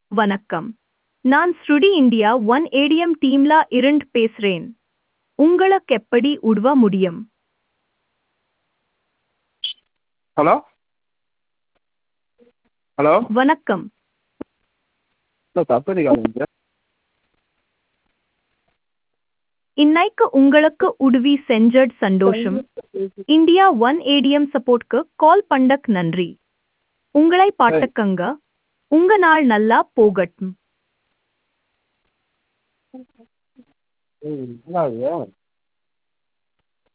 வணக்கம் நான் ஸ்ருடி இந்தியா ஒன் ஏடிஎம் டீம்ல இருந்து பேசுறேன் உங்களுக்கு எப்படி உதவ முடியும் ஹலோ ஹலோ வணக்கம் இல்லை தப்பு காலேஜ் இன்னைக்கு உங்களுக்கு உதவி செஞ்சது சந்தோஷம் இந்தியா ஒன் ஏடிஎம் சப்போர்ட்க்கு கால் பண்ணக் நன்றி உங்களை பாட்டுக்கங்க உங்க நாள் நல்லா போகட்டும் ம் என்ன ஆகுது